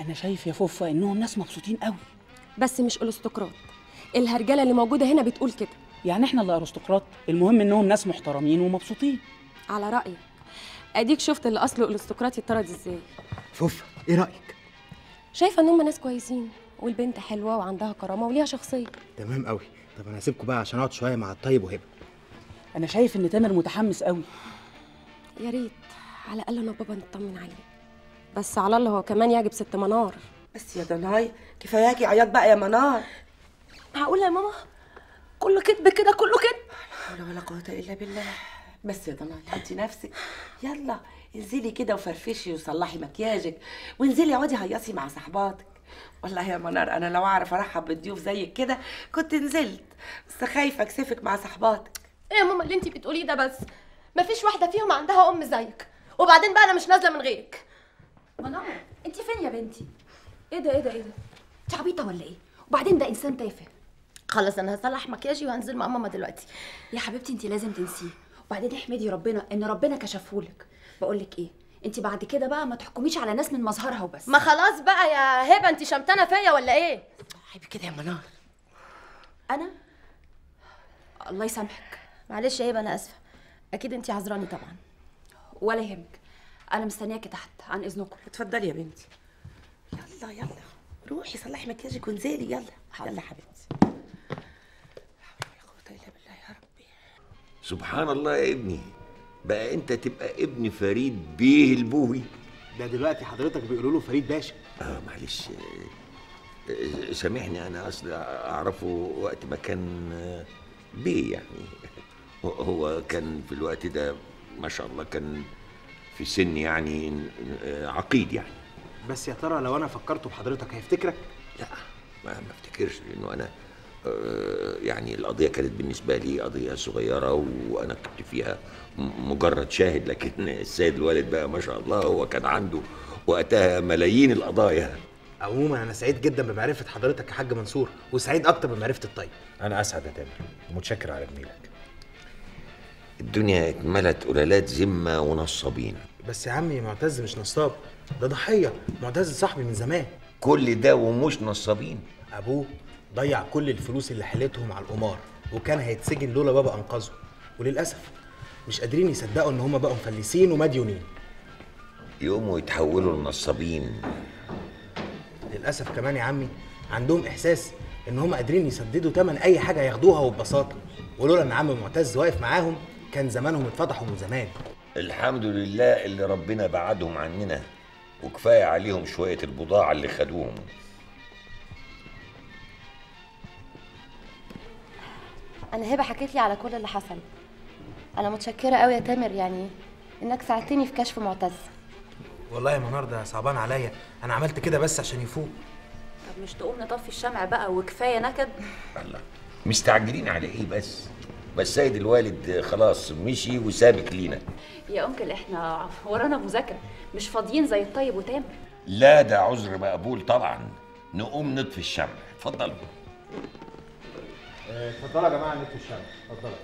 انا شايف يا فوفا انهم ناس مبسوطين قوي بس مش ارستقراط الهرجله اللي موجوده هنا بتقول كده يعني احنا اللي ارستقراط المهم انهم ناس محترمين ومبسوطين على رايك اديك شفت اللي اصله ارستقراط يطرد ازاي فوفا ايه رايك شايفه ان هم ناس كويسين والبنت حلوه وعندها كرامه وليها شخصيه تمام قوي طب انا هسيبكم بقى عشان اقعد شويه مع الطيب وهبه انا شايف ان تامر متحمس قوي يا ريت على الاقل انا وبابا نطمن عليه بس على الله هو كمان يعجب ست منار بس يا دناي كفاياكي عياط بقى يا منار معقوله يا ماما كله كذب كده كله كذب لا حول ولا قوة إلا بالله بس يا ضناي هدي نفسك يلا انزلي كده وفرفشي وصلحي مكياجك وانزلي اقعدي هيصي مع صحباتك والله يا منار انا لو اعرف ارحب بالضيوف زيك كده كنت نزلت بس خايفه اكسفك مع صحباتك ايه يا ماما اللي انت بتقوليه ده بس مفيش واحده فيهم عندها ام زيك وبعدين بقى انا مش نازله من غيرك منار انت فين يا بنتي ايه ده ايه ده ايه ده انت عبيطه ولا ايه وبعدين ده انسان تافه خلاص انا هصلح مكياجي وهنزل مع ماما دلوقتي يا حبيبتي انت لازم تنسيه وبعدين احمدي ربنا ان ربنا كشفهولك بقول لك ايه انت بعد كده بقى ما تحكميش على ناس من مظهرها وبس ما خلاص بقى يا هبه انت شمتانه فيا ولا ايه عيب كده يا منار انا الله يسامحك معلش يا هبه انا اسفه اكيد انت عذراني طبعا ولا يهمك انا مستنياكي تحت عن اذنكم اتفضلي يا بنتي يلا يلا روحي صلحي مكياجك وانزلي يلا يلا حبيبتي لا حول ولا قوة إلا بالله يا ربي سبحان الله يا ابني بقى انت تبقى ابن فريد بيه البوهي ده دلوقتي حضرتك بيقولوا له فريد باشا اه معلش آه، آه، سامحني انا اصل اعرفه وقت ما كان آه، بيه يعني هو- هو كان في الوقت ده ما شاء الله كان في سن يعني آه، عقيد يعني بس يا ترى لو انا فكرته بحضرتك هيفتكرك لا ما ما افتكرش لانه انا آه، يعني القضيه كانت بالنسبه لي قضيه صغيره وانا كنت فيها م- مجرد شاهد لكن السيد الوالد بقى ما شاء الله هو كان عنده وقتها ملايين القضايا عموما انا سعيد جدا بمعرفه حضرتك يا حاج منصور وسعيد اكتر بمعرفه الطيب انا اسعد يا تامر ومتشكر على جميلك الدنيا اتملت قلالات ذمه ونصابين بس يا عمي معتز مش نصاب ده ضحيه معتز صاحبي من زمان كل ده ومش نصابين ابوه ضيع كل الفلوس اللي حلتهم على القمار وكان هيتسجن لولا بابا انقذه وللاسف مش قادرين يصدقوا ان هما بقوا مفلسين ومديونين يقوموا يتحولوا لنصابين للاسف كمان يا عمي عندهم احساس ان هم قادرين يسددوا تمن اي حاجه ياخدوها وببساطه ولولا ان عم معتز واقف معاهم كان زمانهم اتفتحوا من زمان الحمد لله اللي ربنا بعدهم عننا وكفايه عليهم شويه البضاعه اللي خدوهم انا هبه حكيت لي على كل اللي حصل انا متشكره قوي يا تامر يعني انك ساعدتني في كشف معتز والله يا منار ده صعبان عليا انا عملت كده بس عشان يفوق طب مش تقوم نطفي الشمع بقى وكفايه نكد الله مستعجلين على ايه بس بس سيد الوالد خلاص مشي وسابك لينا يا انكل احنا ورانا مذاكره مش فاضيين زي الطيب وتامر لا ده عذر مقبول طبعا نقوم نطفي الشمع اتفضل اتفضلوا يا جماعه نطفي الشمع اتفضلوا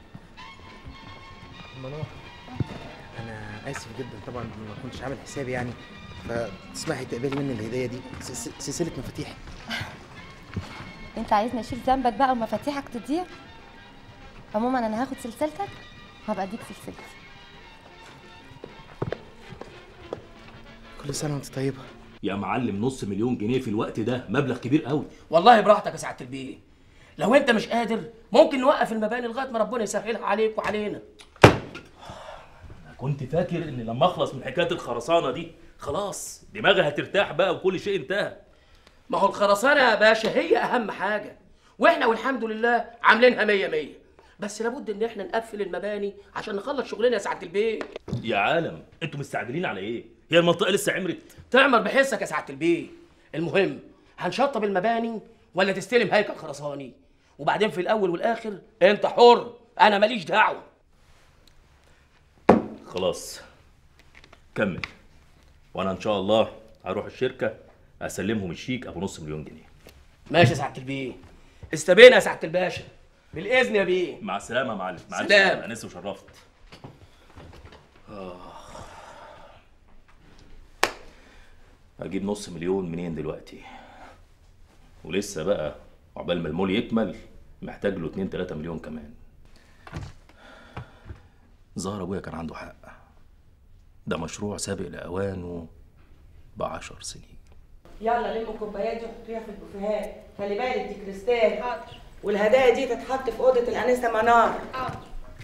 منار انا اسف جدا طبعا ما كنتش عامل حسابي يعني فتسمحي تقبلي مني الهديه دي س- س- سلسله مفاتيح انت عايزني اشيل ذنبك بقى ومفاتيحك تضيع عموما انا هاخد سلسلتك وهبقى اديك سلسلتي كل سنه وانت طيبه يا معلم نص مليون جنيه في الوقت ده مبلغ كبير قوي والله براحتك يا سعاده البيه لو انت مش قادر ممكن نوقف المباني لغايه ما ربنا يسهلها عليك وعلينا أنا كنت فاكر ان لما اخلص من حكايه الخرسانه دي خلاص دماغي هترتاح بقى وكل شيء انتهى ما هو الخرسانه يا باشا هي اهم حاجه واحنا والحمد لله عاملينها مية مية بس لابد ان احنا نقفل المباني عشان نخلص شغلنا يا سعاده البيه يا عالم انتوا مستعجلين على ايه هي المنطقه لسه عمرت تعمر بحسك يا سعاده البيه المهم هنشطب المباني ولا تستلم هيكل خرساني وبعدين في الاول والاخر انت حر انا ماليش دعوه خلاص كمل وانا ان شاء الله هروح الشركه اسلمهم الشيك ابو نص مليون جنيه ماشي يا سعاده البيه استبينا يا سعاده الباشا بالاذن يا بيه مع السلامه يا معلم مع سلام. السلامه انس وشرفت هجيب نص مليون منين دلوقتي ولسه بقى عقبال ما المول يكمل محتاج له 2 3 مليون كمان ظهر ابويا كان عنده حق ده مشروع سابق لاوانه بعشر سنين يلا لموا الكوبايات دي وحطيها في البوفيهات خلي بالك دي كريستال حاضر والهدايا دي تتحط في اوضه الانسه منار حاضر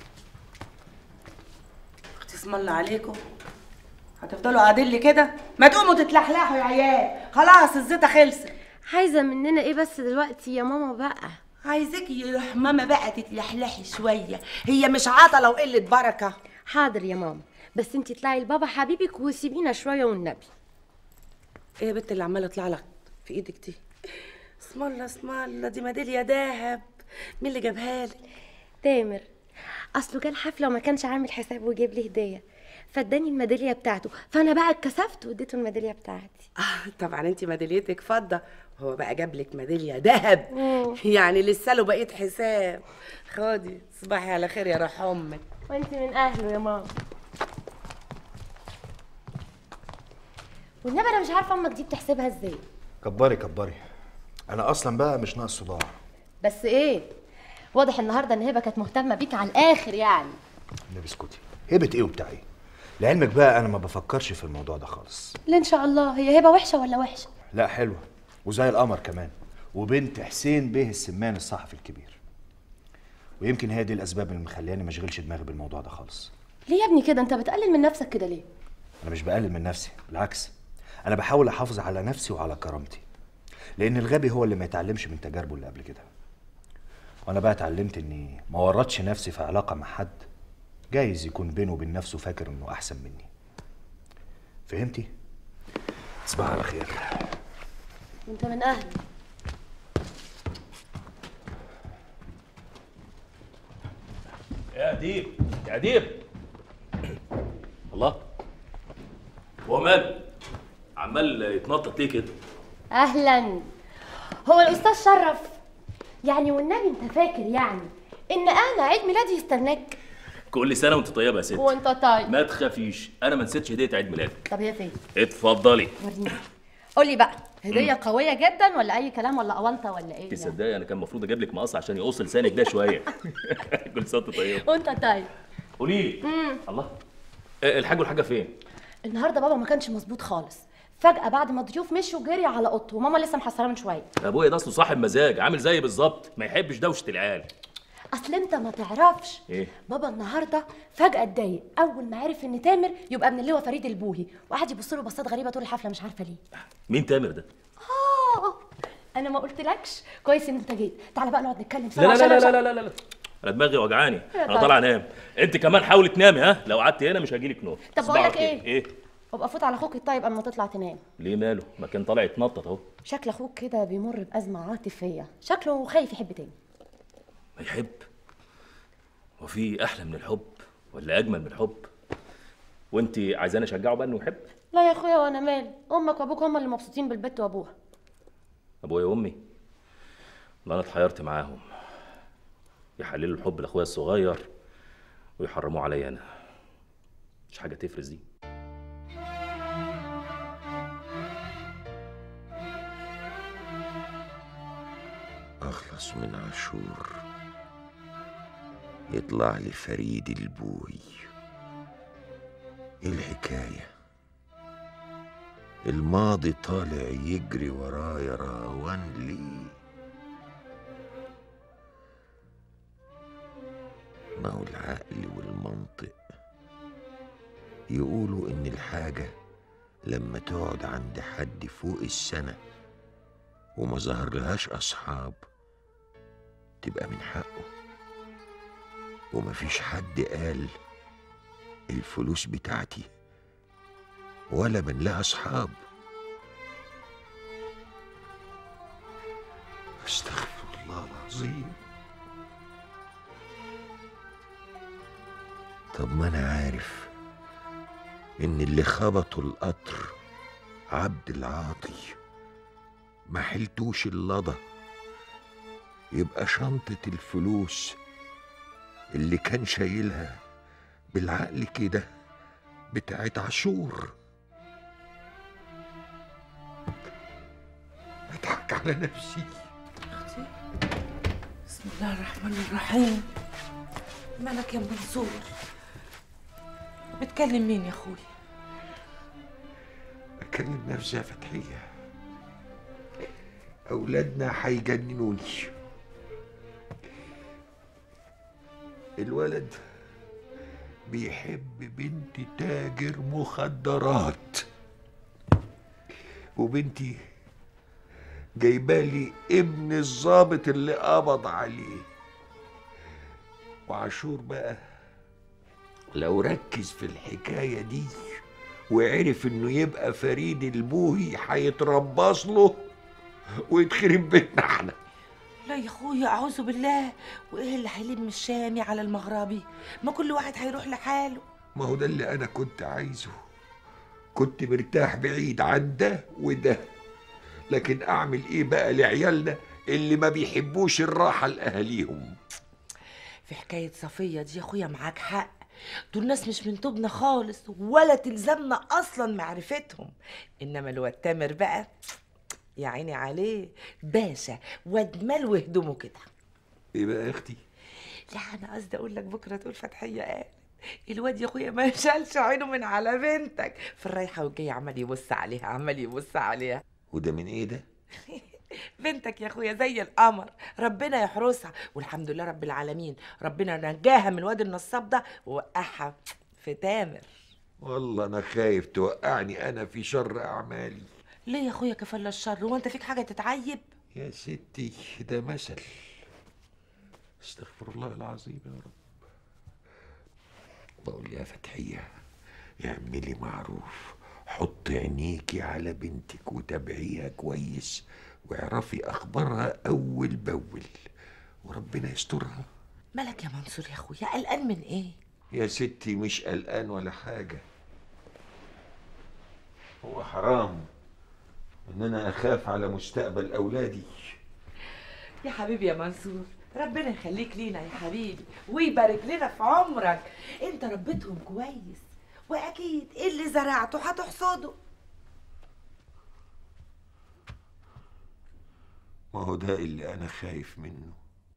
اختي اسم الله عليكم هتفضلوا قاعدين لي كده ما تقوموا تتلحلحوا يا عيال خلاص الزيطه خلصت عايزه مننا ايه بس دلوقتي يا ماما بقى عايزاكي يا ماما بقى تتلحلحي شويه هي مش عطله وقله بركه حاضر يا ماما بس انتي اطلعي لبابا حبيبك وسيبينا شويه والنبي ايه يا بنت اللي عماله تطلع لك في ايدك دي اسم الله اسم الله دي ميداليه دهب مين اللي جابها لك تامر اصله كان حفله وما كانش عامل حساب وجاب لي هديه فاداني الميداليه بتاعته فانا بقى اتكسفت واديته الميداليه بتاعتي آه طبعا انت ميداليتك فضه هو بقى جاب لك ميداليه دهب يعني لسه له بقيه حساب خدي صباحي على خير يا روح امك وانت من اهله يا ماما والنبي انا مش عارفه امك دي بتحسبها ازاي كبري كبري انا اصلا بقى مش ناقص صداع بس ايه واضح النهارده ان هبه كانت مهتمه بيك على الاخر يعني النبي اسكتي هبه ايه وبتاع ايه لعلمك بقى انا ما بفكرش في الموضوع ده خالص لا ان شاء الله هي هبه وحشه ولا وحشه لا حلوه وزي القمر كمان وبنت حسين بيه السمان الصحفي الكبير ويمكن هي دي الاسباب اللي مخلياني ما اشغلش دماغي بالموضوع ده خالص ليه يا ابني كده انت بتقلل من نفسك كده ليه انا مش بقلل من نفسي بالعكس انا بحاول احافظ على نفسي وعلى كرامتي لان الغبي هو اللي ما يتعلمش من تجاربه اللي قبل كده وانا بقى اتعلمت اني ما ورطش نفسي في علاقه مع حد جايز يكون بينه وبين نفسه فاكر انه احسن مني فهمتي تصبح على خير وانت من اهله يا اديب يا اديب الله هو مال عمال يتنطط ليه كده اهلا هو الاستاذ شرف يعني والنبي انت فاكر يعني ان انا عيد ميلادي يستناك كل سنه وانت طيبه يا ست وانت طيب ما تخافيش انا ما نسيتش هديه عيد ميلادك طب هي فين اتفضلي وريني قول لي بقى هديه قويه جدا ولا اي كلام ولا اونطه ولا ايه تصدقي انا كان المفروض اجيب لك مقص عشان يقص لسانك ده شويه كل سنه وانت طيبه وانت طيب قولي لي امم الله آه، الحاج والحاجه فين النهارده بابا ما كانش مظبوط خالص فجأة بعد ما الضيوف مشوا جري على اوضته وماما لسه محصلة من شوية ابويا ده اصله صاحب مزاج عامل زيي بالظبط ما يحبش دوشه العيال اصل انت ما تعرفش ايه بابا النهارده فجأة اتضايق اول ما عرف ان تامر يبقى من اللواء فريد البوهي وقعد يبص له بصات غريبة طول الحفلة مش عارفة ليه مين تامر ده اه انا ما قلتلكش كويس ان انت جيت تعالى بقى نقعد نتكلم سوا لا لا عشان لا أنا لا لا لا لا انا دماغي وجعاني يا انا طيب. طالع انام انت كمان حاولي تنامي ها لو قعدت هنا مش هجيلك نوم طب صباح بقول لك الخير. ايه؟ ايه ابقى فوت على اخوك الطيب قبل ما تطلع تنام ليه ماله ما كان طالع يتنطط اهو شكل اخوك كده بيمر بازمه عاطفيه شكله خايف يحب تاني ما يحب هو في احلى من الحب ولا اجمل من الحب وانت عايزاني اشجعه بقى انه يحب لا يا اخويا وانا مالي امك وابوك هم اللي مبسوطين بالبت وابوها ابويا وامي لا انا اتحيرت معاهم يحللوا الحب لاخويا الصغير ويحرموه عليا انا مش حاجه تفرز دي أخلص من عاشور يطلع لي فريد البوي إيه الحكاية الماضي طالع يجري ورايا راوان لي ما هو العقل والمنطق يقولوا إن الحاجة لما تقعد عند حد فوق السنة وما ظهرلهاش أصحاب تبقى من حقه ومفيش حد قال الفلوس بتاعتي ولا من لها أصحاب استغفر الله العظيم طب ما أنا عارف إن اللي خبطوا القطر عبد العاطي ما حلتوش اللضا يبقى شنطة الفلوس اللي كان شايلها بالعقل كده بتاعت عاشور على نفسي اختي بسم الله الرحمن الرحيم مالك يا منصور بتكلم مين يا اخوي أكلم نفسي يا فتحية أولادنا هيجننوني الولد بيحب بنت تاجر مخدرات وبنتي جايبالي ابن الضابط اللي قبض عليه وعاشور بقى لو ركز في الحكاية دي وعرف انه يبقى فريد البوهي هيتربص له ويتخرب بيتنا احنا لا يا اخويا اعوذ بالله وايه اللي هيلم الشامي على المغربي ما كل واحد هيروح لحاله ما هو ده اللي انا كنت عايزه كنت مرتاح بعيد عن ده وده لكن اعمل ايه بقى لعيالنا اللي ما بيحبوش الراحة لأهاليهم في حكايه صفيه دي يا اخويا معاك حق دول ناس مش من طوبنا خالص ولا تلزمنا اصلا معرفتهم انما الواد تامر بقى يا عيني عليه باشا واد مال وهدومه كده ايه بقى يا اختي لا انا قصدي اقول لك بكره تقول فتحيه قال الواد يا اخويا ما شالش عينه من على بنتك في الرايحه والجايه عمال يبص عليها عمال يبص عليها وده من ايه ده بنتك يا اخويا زي القمر ربنا يحرسها والحمد لله رب العالمين ربنا نجاها من الواد النصاب ده ووقعها في تامر والله انا خايف توقعني انا في شر اعمالي ليه يا اخويا كفل الشر هو انت فيك حاجه تتعيب يا ستي ده مثل استغفر الله العظيم يا رب بقول يا فتحية اعملي معروف حطي عينيكي على بنتك وتابعيها كويس واعرفي اخبارها اول باول وربنا يسترها مالك يا منصور يا اخويا قلقان من ايه يا ستي مش قلقان ولا حاجة هو حرام ان انا اخاف على مستقبل اولادي يا حبيبي يا منصور ربنا يخليك لينا يا حبيبي ويبارك لنا في عمرك انت ربيتهم كويس واكيد اللي زرعته هتحصده ما هو ده اللي انا خايف منه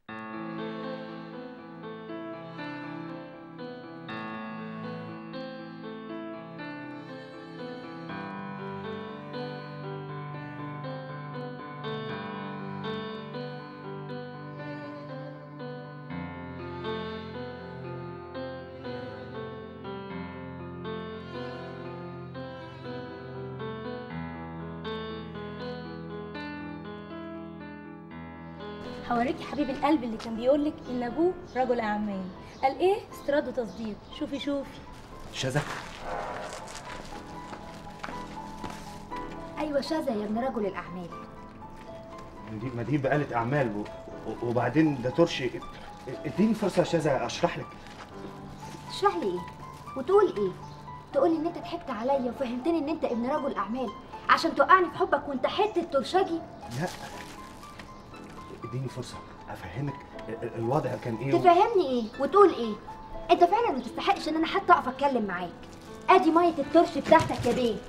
هوريكي حبيب القلب اللي كان بيقولك ان ابوه رجل اعمال قال ايه استيراد وتصدير شوفي شوفي شذا ايوه شذا يا ابن رجل الاعمال دي ما دي بقالة أعمال و... و- وبعدين ده ترشي اديني فرصة يا شذا أشرح لك تشرح لي ايه وتقول ايه تقول ان انت ضحكت عليا وفهمتني ان انت ابن رجل اعمال عشان توقعني في حبك وانت حته ترشجي لا اديني فرصة أفهمك ال- ال- الوضع كان إيه و- تفهمني ايه وتقول ايه انت فعلا ما تستحقش ان انا حتى اقف اتكلم معاك ادي ميه الترش بتاعتك يا بيه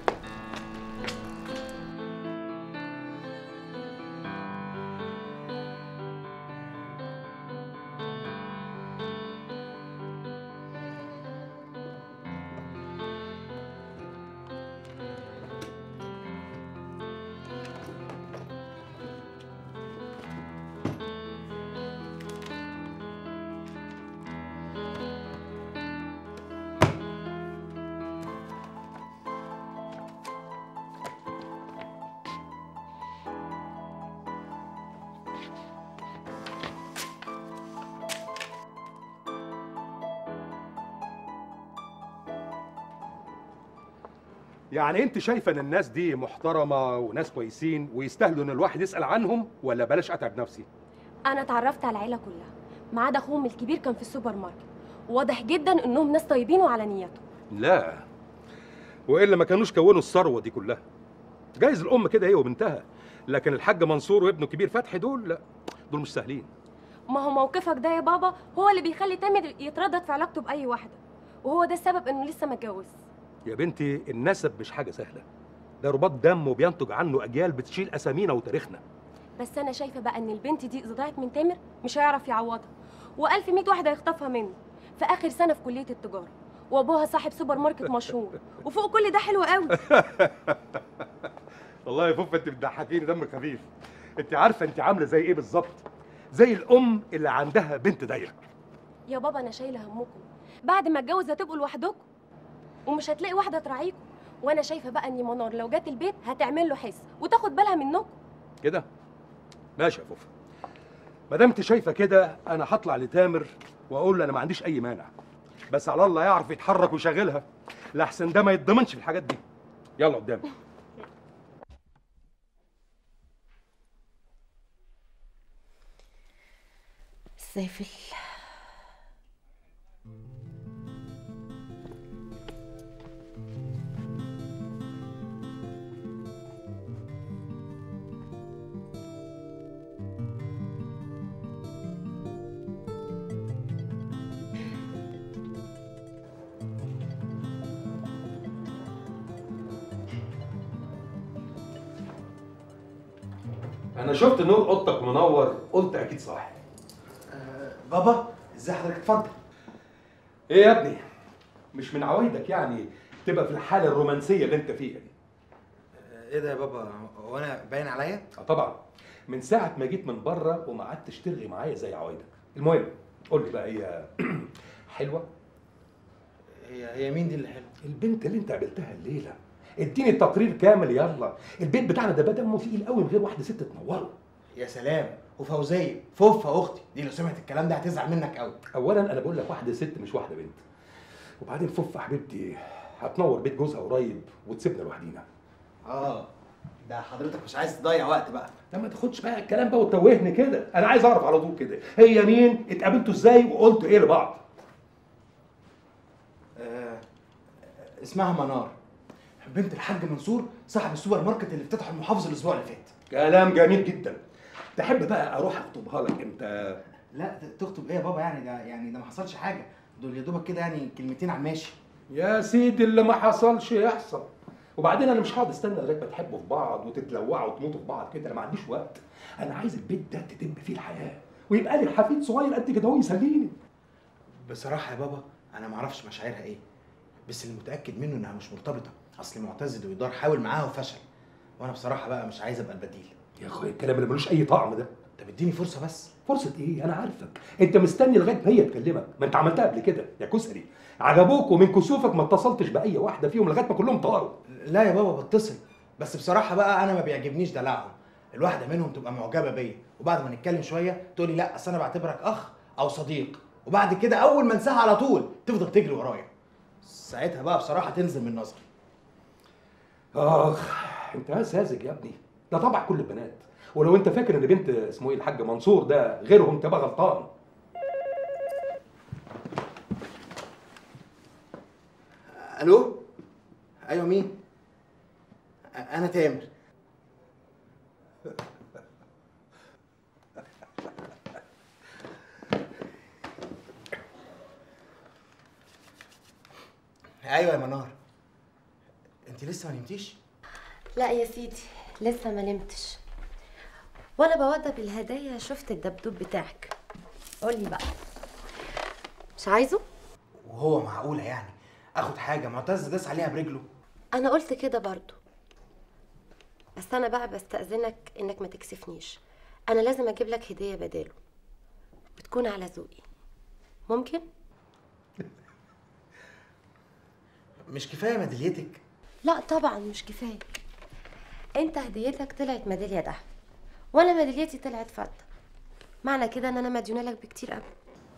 يعني انت شايفه ان الناس دي محترمه وناس كويسين ويستاهلوا ان الواحد يسال عنهم ولا بلاش اتعب نفسي انا اتعرفت على العيله كلها ما عدا اخوهم الكبير كان في السوبر ماركت واضح جدا انهم ناس طيبين وعلى نيتهم لا والا ما كانوش كونوا الثروه دي كلها جايز الام كده هي وبنتها لكن الحاج منصور وابنه الكبير فتحي دول لا دول مش سهلين ما هو موقفك ده يا بابا هو اللي بيخلي تامر يتردد في علاقته باي واحده وهو ده السبب انه لسه ما اتجوز يا بنتي النسب مش حاجه سهله ده رباط دم وبينتج عنه اجيال بتشيل اسامينا وتاريخنا بس انا شايفه بقى ان البنت دي اذا ضاعت من تامر مش هيعرف يعوضها والف ميت واحده يخطفها منه في اخر سنه في كليه التجاره وابوها صاحب سوبر ماركت مشهور وفوق كل ده حلو قوي والله يا فوفا انت بتضحكيني دمك خفيف انت عارفه انت عامله زي ايه بالظبط زي الام اللي عندها بنت دايره يا بابا انا شايله همكم بعد ما اتجوز هتبقوا لوحدكم ومش هتلاقي واحده تراعيكم وانا شايفه بقى ان منار لو جت البيت هتعمل له حس وتاخد بالها منكم كده ماشي يا فوفا ما دام انت شايفه كده انا هطلع لتامر واقول له انا ما عنديش اي مانع بس على الله يعرف يتحرك ويشغلها لاحسن ده ما يتضمنش في الحاجات دي يلا قدام سافل انا شفت نور اوضتك منور قلت اكيد صاحي بابا ازاي حضرتك اتفضل ايه يا ابني مش من عوايدك يعني تبقى في الحاله الرومانسيه اللي انت فيها دي ايه ده يا بابا هو انا باين عليا اه طبعا من ساعه ما جيت من بره وما قعدتش ترغي معايا زي عوايدك المهم قول لي بقى هي حلوه هي هي مين دي اللي حلوه البنت اللي انت قابلتها الليله اديني التقرير كامل يلا البيت بتاعنا ده دمه تقيل قوي من غير واحده ست تنوره يا سلام وفوزيه فوفا اختي دي لو سمعت الكلام ده هتزعل منك قوي اولا انا بقول لك واحده ست مش واحده بنت وبعدين فوفا حبيبتي هتنور بيت جوزها قريب وتسيبنا لوحدينا اه ده حضرتك مش عايز تضيع وقت بقى لا ما تاخدش بقى الكلام بقى وتوهني كده انا عايز اعرف على طول كده هي مين اتقابلتوا ازاي وقلتوا ايه لبعض آه اسمها منار بنت الحاج منصور صاحب السوبر ماركت اللي افتتحه المحافظ الاسبوع اللي فات كلام جميل جدا تحب بقى اروح اخطبها لك انت لا تخطب ايه يا بابا يعني ده يعني ده ما حصلش حاجه دول يا دوبك كده يعني كلمتين على الماشي يا سيدي اللي ما حصلش يحصل وبعدين انا مش هقعد استنى لغايه ما تحبوا في بعض وتتلوعوا وتموتوا في بعض كده انا ما عنديش وقت انا عايز البيت ده تتم فيه الحياه ويبقى لي حفيد صغير قد كده هو يسليني بصراحه يا بابا انا ما اعرفش مشاعرها ايه بس اللي متاكد منه انها مش مرتبطه اصل معتز دويدار حاول معاها وفشل وانا بصراحه بقى مش عايز ابقى البديل يا اخويا الكلام اللي ملوش اي طعم ده طب اديني فرصه بس فرصه ايه انا عارفك انت مستني لغايه ما هي تكلمك ما انت عملتها قبل كده يا كسري عجبوك ومن كسوفك ما اتصلتش باي واحده فيهم لغايه ما كلهم طاروا لا يا بابا بتصل بس بصراحه بقى انا ما بيعجبنيش دلعهم الواحده منهم تبقى معجبه بيا وبعد ما نتكلم شويه تقولي لا اصل انا بعتبرك اخ او صديق وبعد كده اول ما انساها على طول تفضل تجري ورايا ساعتها بقى بصراحه تنزل من نظري اخ انت ساذج يا ابني ده طبع كل البنات ولو انت فاكر ان بنت اسمه ايه الحاج منصور ده غيرهم تبقى غلطان الو ايوه مين أ- انا تامر ايوه يا منار انت لسه ما نمتيش لا يا سيدي لسه ما نمتش وانا بوضب الهدايا شفت الدبدوب بتاعك قولي بقى مش عايزه وهو معقوله يعني اخد حاجه معتز داس عليها برجله انا قلت كده برضو بس انا بقى بستأذنك انك ما تكسفنيش انا لازم اجيب لك هدية بداله بتكون على ذوقي ممكن مش كفايه ميداليتك لا طبعا مش كفايه انت هديتك طلعت ميداليه دهب وانا ميداليتي طلعت فضه معنى كده ان انا مديونه لك بكتير قوي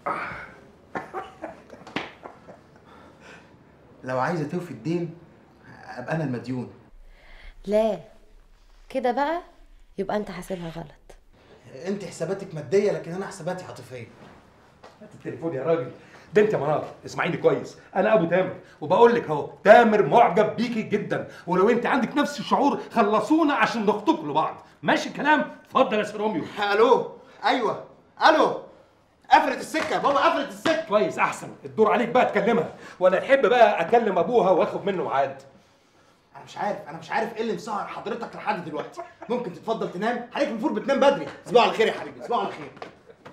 لو عايزه توفي الدين ابقى انا المديون لا كده بقى يبقى انت حاسبها غلط انت حساباتك ماديه لكن انا حساباتي عاطفيه هات التليفون يا راجل ده انت يا منار اسمعيني كويس انا ابو تامر وبقول لك اهو تامر معجب بيكي جدا ولو انت عندك نفس الشعور خلصونا عشان نخطب لبعض ماشي الكلام اتفضل يا سي روميو الو ايوه الو قفلت السكه يا بابا قفلت السكه كويس احسن الدور عليك بقى تكلمها ولا تحب بقى اكلم ابوها واخد منه ميعاد انا مش عارف انا مش عارف ايه اللي مسهر حضرتك لحد دلوقتي ممكن تتفضل تنام عليك المفروض بتنام بدري تصبحوا على خير يا حبيبي تصبحوا على خير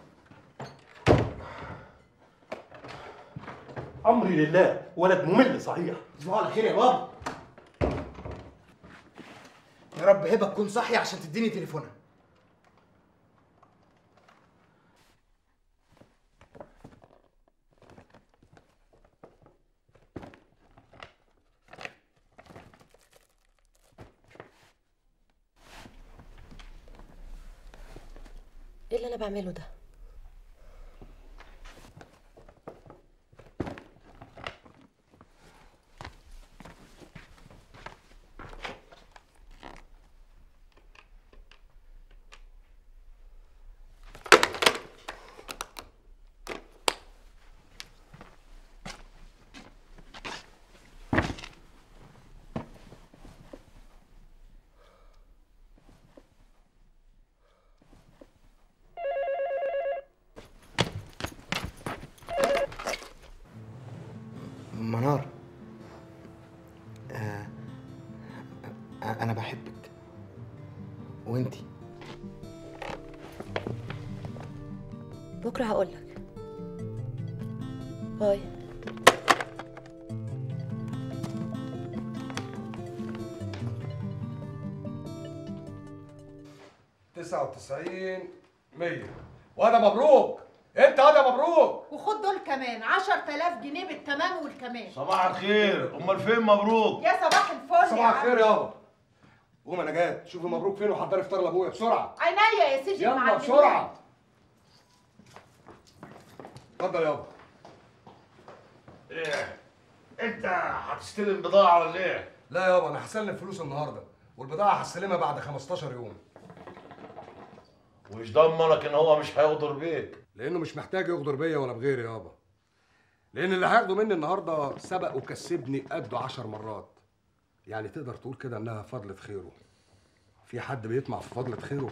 امري لله ولد ممل صحيح تصبحوا على خير يا بابا يا رب هبه تكون صاحيه عشان تديني تليفونها ايه اللي انا بعمله ده منار آه آه، انا بحبك وانتي بكره هقولك باي تسعة وتسعين مية وهذا مبروك انت هذا مبروك وخد دول كمان 10000 جنيه بالتمام والكمال صباح الخير امال فين مبروك يا صباح الفل صباح الخير يابا قوم انا جات شوفي مبروك فين وحضري فطار لابويا بسرعه عينيا يا سيدي يلا المعلمين. بسرعه اتفضل يابا ايه انت هتستلم بضاعه ولا ايه لا يابا انا هسلم فلوس النهارده والبضاعه هستلمها بعد 15 يوم ومش ضمنك ان هو مش هيغدر بيك لانه مش محتاج يغدر بيا ولا بغيري يابا لان اللي هياخده مني النهارده سبق وكسبني قده عشر مرات يعني تقدر تقول كده انها فضلة خيره في حد بيطمع في فضلة خيره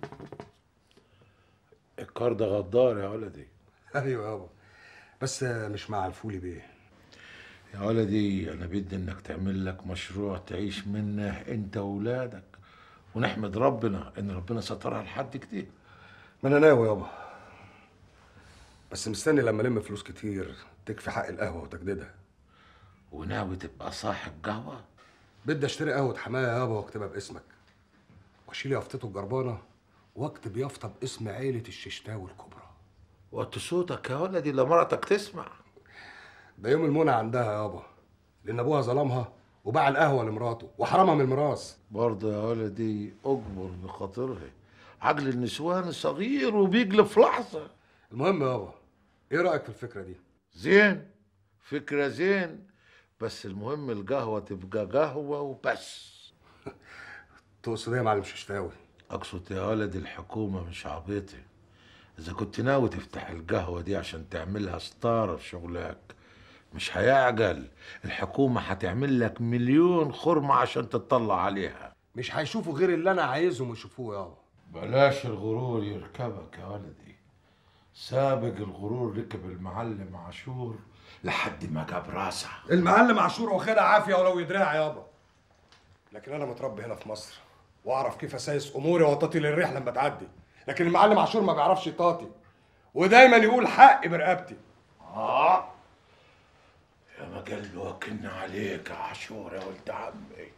الكار ده غدار يا ولدي ايوه يابا بس مش مع الفولي بيه يا ولدي انا بدي انك تعمل لك مشروع تعيش منه انت واولادك ونحمد ربنا ان ربنا سترها لحد كده ما انا ناوي يابا بس مستني لما الم فلوس كتير تكفي حق القهوه وتجديدها وناوي تبقى صاحب قهوه بدي اشتري قهوه حمايه يابا واكتبها باسمك واشيل يافطته الجربانه واكتب يافطه باسم عيله الششتاوي الكبرى وطي صوتك يا ولدي لمرتك تسمع ده يوم المنى عندها يابا لان ابوها ظلمها وباع القهوه لمراته وحرمها من الميراث برضه يا ولدي اجبر بخاطرها عقل النسوان صغير وبيقلب في لحظه المهم يابا ايه رايك في الفكره دي زين فكرة زين بس المهم القهوة تبقى قهوة وبس تقصد ايه يا معلم ششتاوي أقصد يا ولد الحكومة مش عبيطة إذا كنت ناوي تفتح القهوة دي عشان تعملها ستارة في شغلك مش هيعجل الحكومة هتعمل لك مليون خرمة عشان تطلع عليها مش هيشوفوا غير اللي انا عايزهم يشوفوه يابا بلاش الغرور يركبك يا ولدي سابق الغرور ركب المعلم عاشور لحد ما جاب راسه المعلم عاشور واخدها عافيه ولو يدرع يابا لكن انا متربي هنا في مصر واعرف كيف اسايس اموري واطاطي للريح لما تعدي لكن المعلم عاشور ما بيعرفش يطاطي ودايما يقول حقي برقبتي آه يا ما قلبي وكلنا عليك يا عاشور يا ولد عمي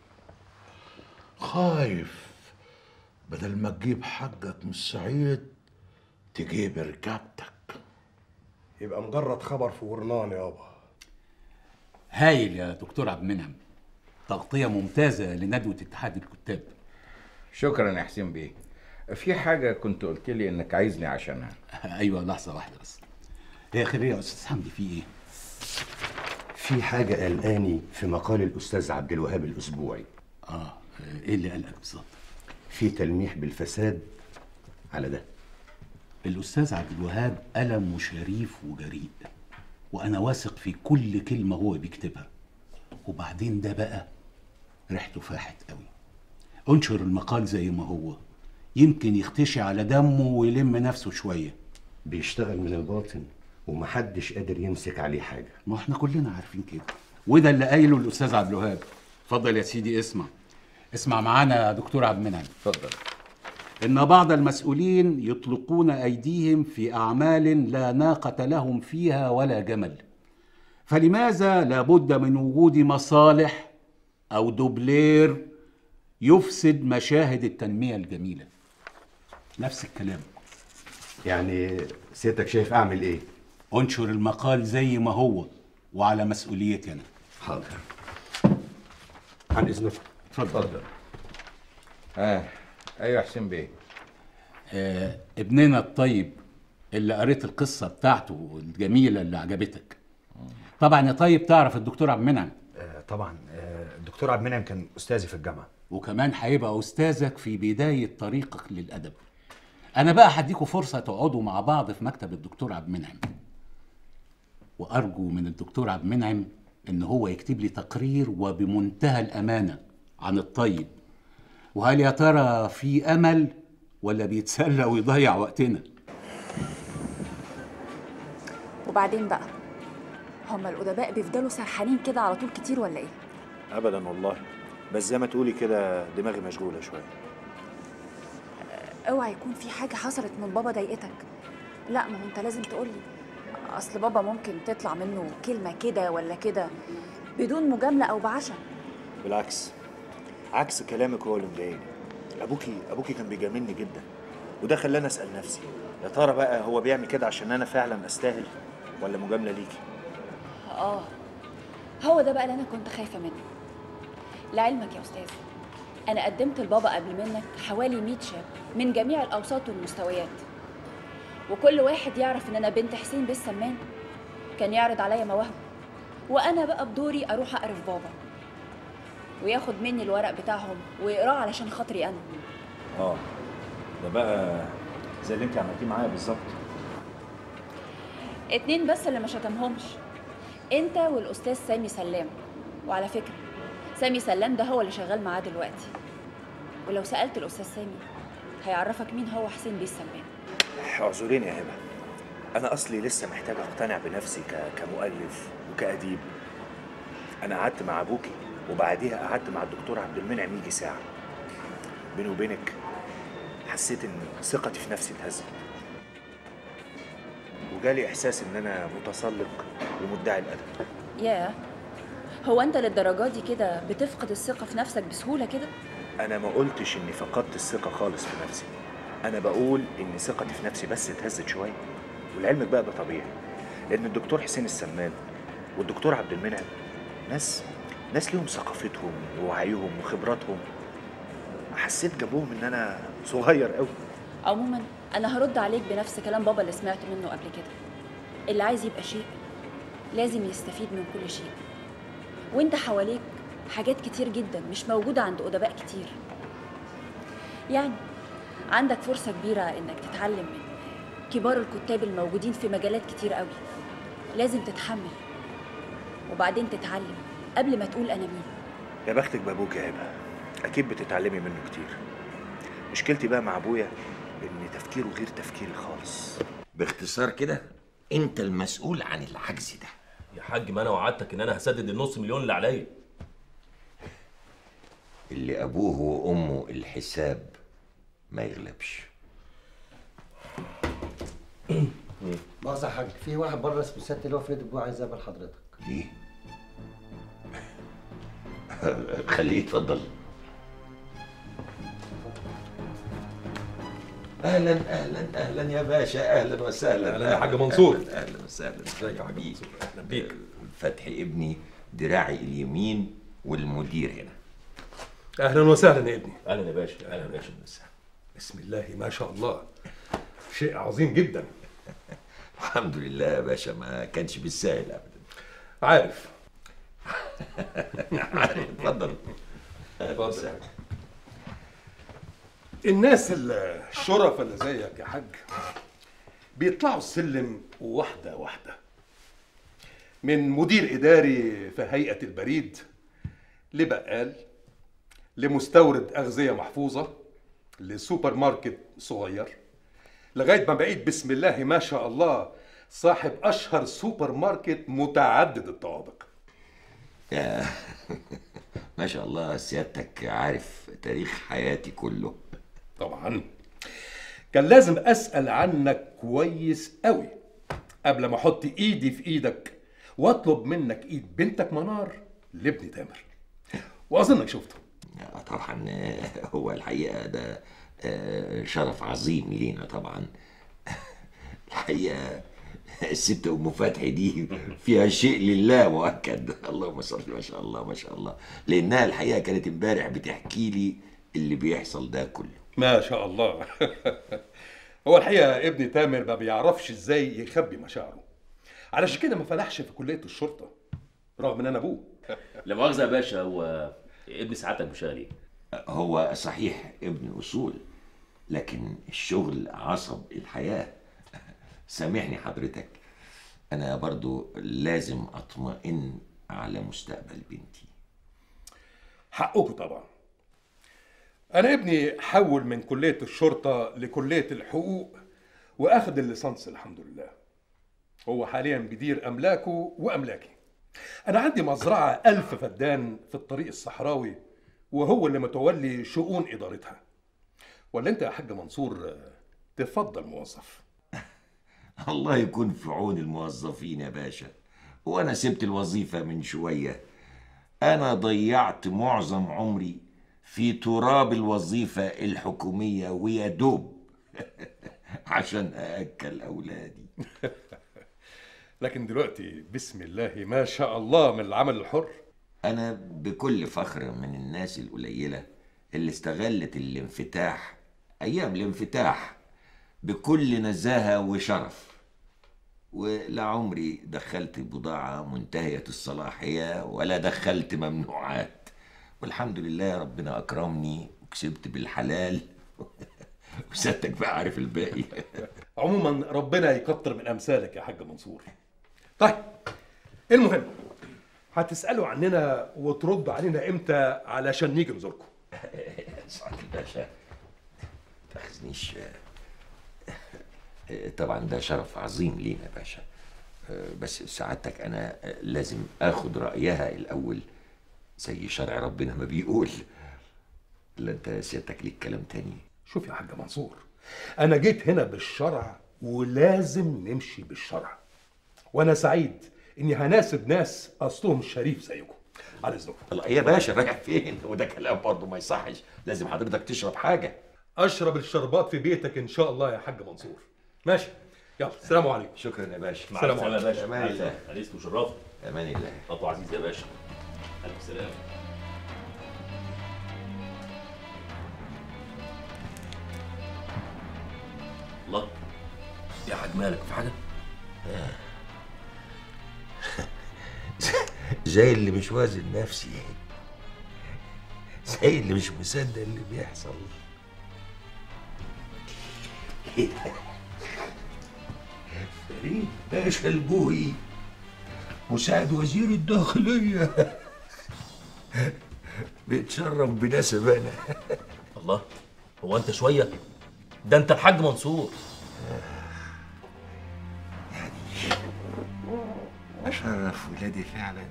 خايف بدل ما تجيب حقك من الصعيد تجيب رقبتك يبقى مجرد خبر في ورنان يابا هايل يا دكتور عبد المنعم تغطية ممتازة لندوة اتحاد الكتاب شكرا يا حسين بيه في حاجة كنت قلت لي انك عايزني عشانها ايوه لحظة واحدة بس هي خير يا استاذ حمدي في ايه؟ في حاجة قلقاني في مقال الأستاذ عبد الوهاب الأسبوعي اه ايه اللي قلقك بالظبط؟ في تلميح بالفساد على ده الأستاذ عبد الوهاب قلم شريف وجريء وأنا واثق في كل كلمة هو بيكتبها وبعدين ده بقى ريحته فاحت قوي انشر المقال زي ما هو يمكن يختشي على دمه ويلم نفسه شوية بيشتغل من الباطن ومحدش قادر يمسك عليه حاجة ما احنا كلنا عارفين كده وده اللي قايله الأستاذ عبد الوهاب اتفضل يا سيدي اسمع اسمع معانا يا دكتور عبد المنعم اتفضل إن بعض المسؤولين يطلقون أيديهم في أعمال لا ناقة لهم فيها ولا جمل فلماذا لابد من وجود مصالح أو دوبلير يفسد مشاهد التنمية الجميلة نفس الكلام يعني سيادتك شايف اعمل ايه انشر المقال زي ما هو وعلى مسؤوليتي انا حاضر عن اذنك اتفضل اه ايوه حسين بيه آه ابننا الطيب اللي قريت القصة بتاعته الجميلة اللي عجبتك طبعا يا طيب تعرف الدكتور عبد المنعم آه طبعا آه الدكتور عبد المنعم كان استاذي في الجامعه وكمان هيبقى استاذك في بداية طريقك للأدب أنا بقى هديكوا فرصة تقعدوا مع بعض في مكتب الدكتور عبد المنعم وأرجو من الدكتور عبد المنعم إن هو يكتب لي تقرير وبمنتهى الأمانة عن الطيب وهل يا ترى في أمل ولا بيتسلى ويضيع وقتنا وبعدين بقى هما الأدباء بيفضلوا سرحانين كده على طول كتير ولا ايه؟ ابدا والله بس زي ما تقولي كده دماغي مشغوله شويه اوعى يكون في حاجة حصلت من بابا ضايقتك لا ما هو انت لازم تقولي اصل بابا ممكن تطلع منه كلمة كده ولا كده بدون مجاملة او بعشم بالعكس عكس كلامك هو اللي مضايقني ابوكي ابوكي كان بيجاملني جدا وده خلاني اسال نفسي يا ترى بقى هو بيعمل كده عشان انا فعلا استاهل ولا مجامله ليكي اه هو ده بقى اللي انا كنت خايفة منه لعلمك يا استاذ انا قدمت لبابا قبل منك حوالي 100 شاب من جميع الاوساط والمستويات وكل واحد يعرف ان انا بنت حسين بيه السمان كان يعرض عليا مواهبه وانا بقى بدوري اروح اقرف بابا وياخد مني الورق بتاعهم ويقراه علشان خاطري انا اه ده بقى زي اللي انت عملتيه معايا بالظبط اتنين بس اللي ما شتمهمش انت والاستاذ سامي سلام وعلى فكره سامي سلام ده هو اللي شغال معاه دلوقتي ولو سالت الاستاذ سامي هيعرفك مين هو حسين بيه السمان اعذريني يا هبه انا اصلي لسه محتاج اقتنع بنفسي ك... كمؤلف وكاديب انا قعدت مع ابوكي وبعديها قعدت مع الدكتور عبد المنعم يجي ساعه بيني وبينك حسيت ان ثقتي في نفسي اتهزت وجالي احساس ان انا متسلق ومدعي الادب ياه هو انت للدرجه دي كده بتفقد الثقه في نفسك بسهوله كده انا ما قلتش اني فقدت الثقه خالص في نفسي انا بقول ان ثقتي في نفسي بس اتهزت شويه ولعلمك بقى ده طبيعي لان الدكتور حسين السمان والدكتور عبد المنعم ناس ناس ليهم ثقافتهم ووعيهم وخبراتهم حسيت جنبهم ان انا صغير قوي عموما انا هرد عليك بنفس كلام بابا اللي سمعته منه قبل كده اللي عايز يبقى شيء لازم يستفيد من كل شيء وانت حواليك حاجات كتير جدا مش موجودة عند أدباء كتير يعني عندك فرصة كبيرة انك تتعلم من كبار الكتاب الموجودين في مجالات كتير قوي لازم تتحمل وبعدين تتعلم قبل ما تقول انا مين يا بختك بابوك يا هبه اكيد بتتعلمي منه كتير مشكلتي بقى مع ابويا ان تفكيره غير تفكيري خالص باختصار كده انت المسؤول عن العجز ده يا حاج ما انا وعدتك ان انا هسدد النص مليون اللي عليا اللي ابوه وامه الحساب ما يغلبش مؤاخذة يا حاج في واحد بره اسمه سيادة اللي هو فريد الجوع عايز يقابل حضرتك ليه؟ خليه يتفضل اهلا اهلا اهلا يا باشا اهلا وسهلا أهلاً يا حاج منصور. اهلا, أهلاً وسهلا ازيك يا حبيبي اهلا بيك فتحي ابني دراعي اليمين والمدير هنا اهلا وسهلا يا ابني اهلا يا باشا اهلا يا باشا بسم الله ما شاء الله شيء عظيم جدا الحمد لله يا باشا ما كانش بالسهل ابدا عارف عارف اتفضل اتفضل الناس الشرفة اللي زيك يا حاج بيطلعوا السلم واحدة واحدة من مدير إداري في هيئة البريد لبقال لمستورد أغذية محفوظة لسوبر ماركت صغير لغاية ما بقيت بسم الله ما شاء الله صاحب أشهر سوبر ماركت متعدد الطوابق يا ما شاء الله سيادتك عارف تاريخ حياتي كله طبعا كان لازم اسال عنك كويس قوي قبل ما احط ايدي في ايدك واطلب منك ايد بنتك منار لابني تامر واظنك شفته طبعا آه، هو الحقيقة ده آه، شرف عظيم لينا طبعا الحقيقة الست أم فتحي دي فيها شيء لله مؤكد اللهم صل ما شاء الله ما شاء الله لأنها الحقيقة كانت امبارح بتحكي لي اللي بيحصل ده كله ما شاء الله هو الحقيقه ابني تامر ما بيعرفش ازاي يخبي مشاعره علشان كده ما فلحش في كليه الشرطه رغم ان انا ابوه لا مؤاخذه يا باشا هو ابن سعادتك بيشتغل ايه؟ هو صحيح ابن أصول لكن الشغل عصب الحياة سامحني حضرتك أنا برضو لازم أطمئن على مستقبل بنتي حقكم طبعا انا ابني حول من كليه الشرطه لكليه الحقوق واخد الليسانس الحمد لله هو حاليا بيدير املاكه واملاكي انا عندي مزرعه ألف فدان في الطريق الصحراوي وهو اللي متولي شؤون ادارتها ولا انت يا حاج منصور آه، تفضل موظف الله يكون في عون الموظفين يا باشا وأنا سبت الوظيفة من شوية أنا ضيعت معظم عمري في تراب الوظيفة الحكومية ويا دوب عشان أأكل أولادي لكن دلوقتي بسم الله ما شاء الله من العمل الحر أنا بكل فخر من الناس القليلة اللي استغلت الانفتاح أيام الانفتاح بكل نزاهة وشرف ولا عمري دخلت بضاعة منتهية الصلاحية ولا دخلت ممنوعات والحمد لله ربنا أكرمني وكسبت بالحلال وسيادتك بقى عارف الباقي عموما ربنا يكتر من امثالك يا حاج منصور طيب المهم هتسالوا عننا وتردوا علينا امتى علشان نيجي نزوركم سعادة الباشا تاخذنيش طبعا ده شرف عظيم لينا يا باشا بس سعادتك انا لازم اخد رايها الاول زي شرع ربنا ما بيقول لا انت سيادتك ليك كلام تاني شوف يا حاج منصور انا جيت هنا بالشرع ولازم نمشي بالشرع وانا سعيد اني هناسب ناس اصلهم شريف زيكم على اذنكم الله يا باشا رايح فين وده كلام برضه ما يصحش لازم حضرتك تشرب حاجه اشرب الشربات في بيتك ان شاء الله يا حاج منصور ماشي يلا السلام عليكم شكرا يا باشا مع السلام السلامه يا عليكم باشا أمان الله. انيس وشرفت امان الله خطوه عزيز يا باشا الف سلامه الله يا حاج مالك في حاجه؟ زي اللي مش وازن نفسي زي اللي مش مصدق اللي بيحصل فريد باشا البوهي مساعد وزير الداخلية بيتشرف بنسب أنا الله هو انت شويه ده انت الحاج منصور أشرف ولادي فعلا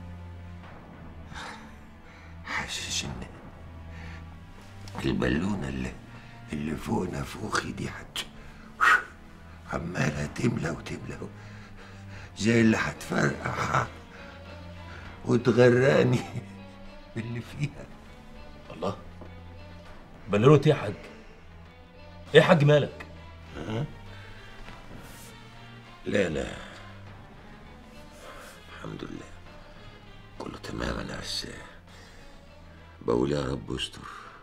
حاسس إن البالونة اللي اللي فوق نافوخي دي هت عمالة تملى وتملى زي اللي هتفرقع وتغرقني باللي فيها الله بالونه ايه يا حاج؟ ايه يا حاج مالك؟ ها؟ لا لا الحمد لله كله تمام انا بس بقول يا رب استر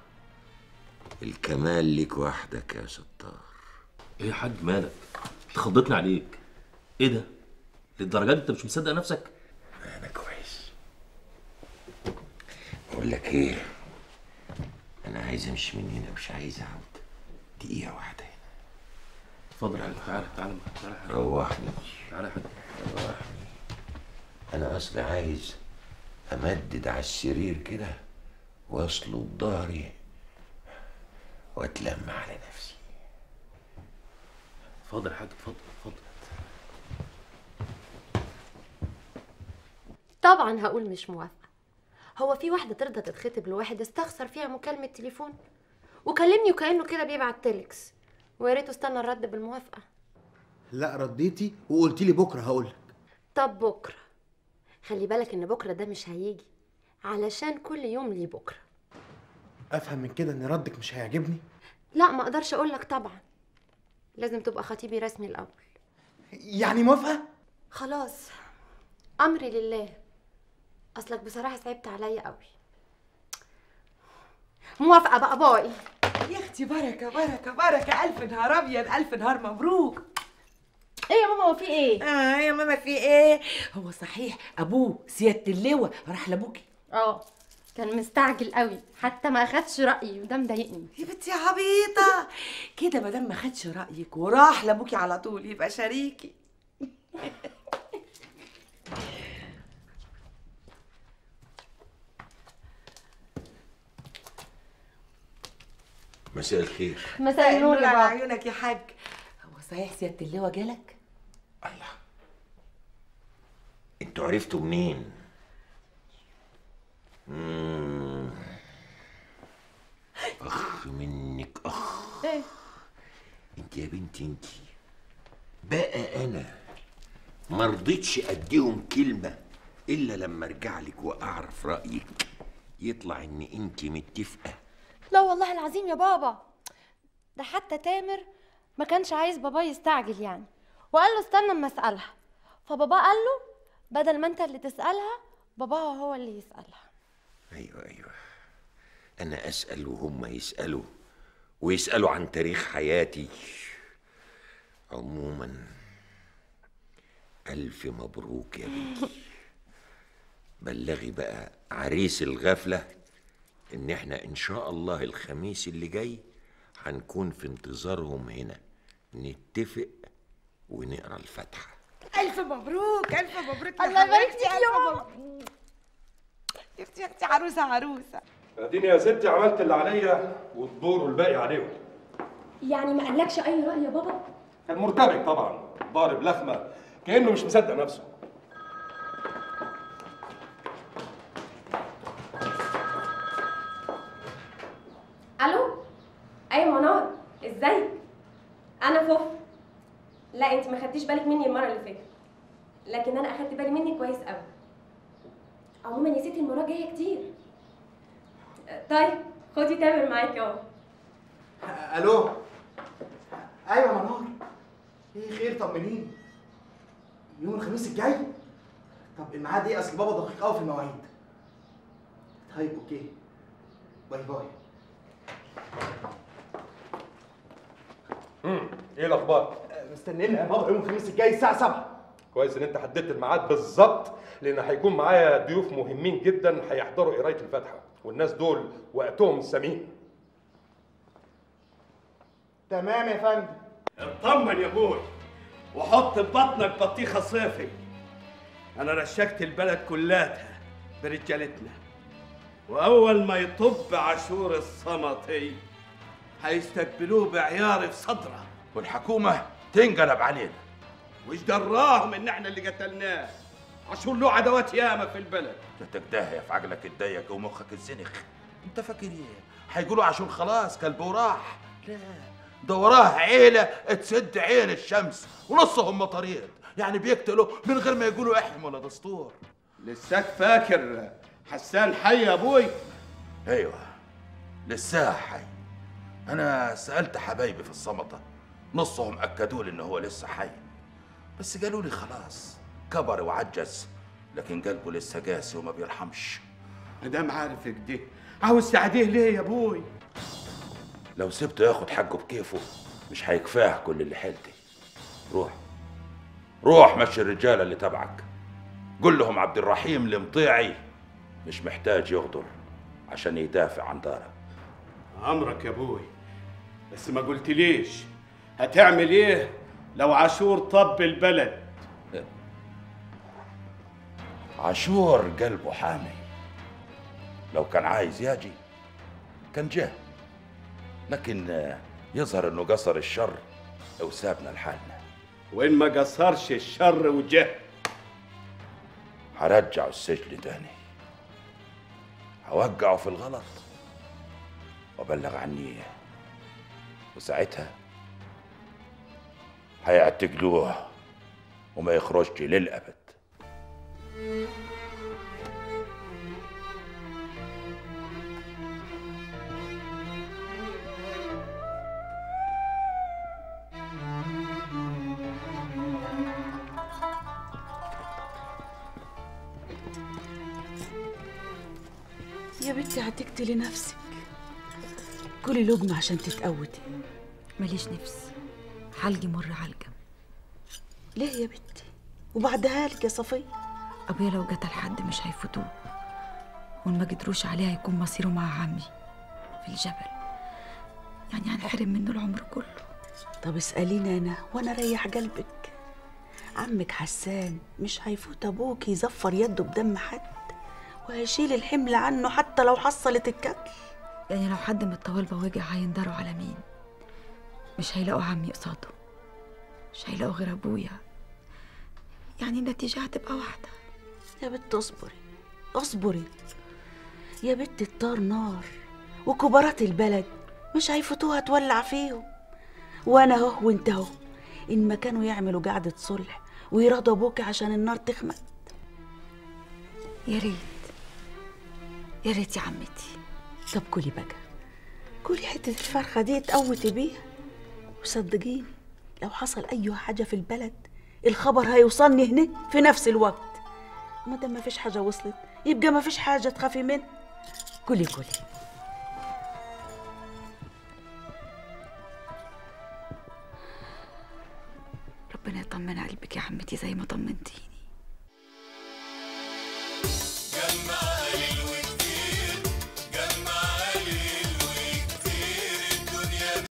الكمال ليك وحدك يا ستار ايه يا حاج مالك؟ اتخضتني عليك ايه ده؟ للدرجه دي انت مش مصدق نفسك؟ انا كويس بقول لك ايه انا عايز امشي من هنا مش عايز اقعد دقيقه واحده هنا اتفضل يا حاج تعالى تعالى تعالى يا حاج. روحني تعالى يا حاج روحني انا اصلي عايز امدد على السرير كده واصلب ظهري واتلم على نفسي اتفضل يا حاج اتفضل اتفضل طبعا هقول مش موافقة هو في واحده ترضى تتخطب لواحد استخسر فيها مكالمه تليفون وكلمني وكانه كده بيبعت تيلكس ويا ريته استنى الرد بالموافقه لا رديتي وقلت لي بكره هقول لك طب بكره خلي بالك ان بكره ده مش هيجي علشان كل يوم ليه بكره افهم من كده ان ردك مش هيعجبني لا ما اقدرش اقول لك طبعا لازم تبقى خطيبي رسمي الاول يعني موافقه خلاص امري لله اصلك بصراحه صعبت عليا قوي موافقه بقى باي يا اختي بركه بركه بركه الف نهار ابيض الف نهار مبروك ايه يا ماما هو في ايه اه يا ماما في ايه هو صحيح ابوه سياده اللواء راح لابوكي اه كان مستعجل قوي حتى ما اخدش رايي وده مضايقني يا بنتي يا عبيطه كده ما دام ما خدش رايك وراح لابوكي على طول يبقى شريكي مساء الخير مساء النور يا على بابا عيونك يا حاج هو صحيح سياده اللواء جالك انتوا عرفتوا منين مم. اخ منك اخ ايه انت يا بنتي انت بقى انا ما رضيتش اديهم كلمه الا لما ارجع لك واعرف رايك يطلع ان انت متفقه لا والله العظيم يا بابا ده حتى تامر ما كانش عايز بابا يستعجل يعني وقال له استنى اما اسالها فبابا قال له بدل ما انت اللي تسالها باباها هو اللي يسالها ايوه ايوه انا اسال وهم يسالوا ويسالوا عن تاريخ حياتي عموما الف مبروك يا بنتي بلغي بقى عريس الغفله ان احنا ان شاء الله الخميس اللي جاي هنكون في انتظارهم هنا نتفق ونقرا الفاتحه الف مبروك الف مبروك الله يبارك فيك يا ماما يا اختي يا اختي عروسه عروسه اديني يا ستي عملت اللي عليا والدور والباقي عليهم يعني ما قالكش اي راي يا بابا كان مرتبك طبعا ضارب لخمه كانه مش مصدق نفسه الو ايوه منار ازيك انا فوف لا انت ما خدتيش بالك مني المره اللي فاتت لكن انا اخدت بالي منك كويس قوي عموما يا ستي المره جايه كتير طيب خدي تامر معاكي اهو الو ايوه منار ايه خير طمنيني يوم الخميس الجاي طب الميعاد ايه اصل بابا دقيق قوي في المواعيد طيب اوكي باي باي امم ايه الاخبار مستنينا يا بابا يوم الخميس الجاي الساعه 7 كويس ان انت حددت الميعاد بالظبط لان هيكون معايا ضيوف مهمين جدا هيحضروا قرايه الفاتحه والناس دول وقتهم ثمين تمام يا فندم اطمن يا ابوي وحط في بطنك بطيخه صيفي انا رشقت البلد كلها برجالتنا واول ما يطب عاشور الصمطي هيستقبلوه بعيار في صدره والحكومة تنقلب علينا وش دراهم ان احنا اللي قتلناه عاشور له عدوات ياما في البلد تتداهي في عقلك الضيق ومخك الزنخ انت فاكر ايه هيقولوا عشان خلاص كلب وراح لا ده وراه عيلة تسد عين الشمس ونصهم مطاريد يعني بيقتلوا من غير ما يقولوا احم ولا دستور لساك فاكر حسان حي يا ابوي ايوه لسه حي انا سالت حبايبي في الصمته نصهم اكدوا لي انه هو لسه حي بس قالوا لي خلاص كبر وعجز لكن قلبه لسه قاسي وما بيرحمش مدام عارف كده عاوز تعديه ليه يا ابوي لو سبته ياخد حقه بكيفه مش هيكفاه كل اللي حيلتي روح روح مشي الرجاله اللي تبعك قول لهم عبد الرحيم المطيعي مش محتاج يغدر عشان يدافع عن داره امرك يا ابوي بس ما قلتليش هتعمل ايه لو عاشور طب البلد عاشور قلبه حامي لو كان عايز يجي كان جه لكن آه، يظهر انه قصر الشر وسابنا لحالنا وين ما قصرش الشر وجه هرجعه السجن تاني هوجعه في الغلط وابلغ عني وساعتها هيعتقلوه وما يخرجش للأبد يا بنتي هتقتلي نفسك كلي لقمة عشان تتقوتي ماليش نفس حلقي مر علقة ليه يا بنتي وبعدها لك يا صفية أبويا لو قتل حد مش هيفوتوه وإن ما قدروش عليه هيكون مصيره مع عمي في الجبل يعني هنحرم منه العمر كله طب اسأليني أنا وأنا ريح قلبك عمك حسان مش هيفوت أبوك يزفر يده بدم حد وهيشيل الحمل عنه حتى لو حصلت القتل يعني لو حد من الطوالبة وجع هيندروا على مين مش هيلاقوا عمي قصاده مش هيلاقوا غير أبويا يعني النتيجة هتبقى واحدة يا بنت اصبري اصبري يا بنت الطار نار وكبارات البلد مش هيفوتوها تولع فيهم وانا اهو وانت اهو ان ما كانوا يعملوا قعدة صلح ويرضوا ابوك عشان النار تخمد يا ريت يا ريت يا عمتي طب كلي بقى كلي حتة الفرخة دي تقوتي بيها وصدقيني لو حصل أي حاجة في البلد الخبر هيوصلني هنا في نفس الوقت ما دام مفيش حاجة وصلت يبقى مفيش حاجة تخافي منها كلي كلي ربنا يطمن قلبك يا عمتي زي ما طمنتيني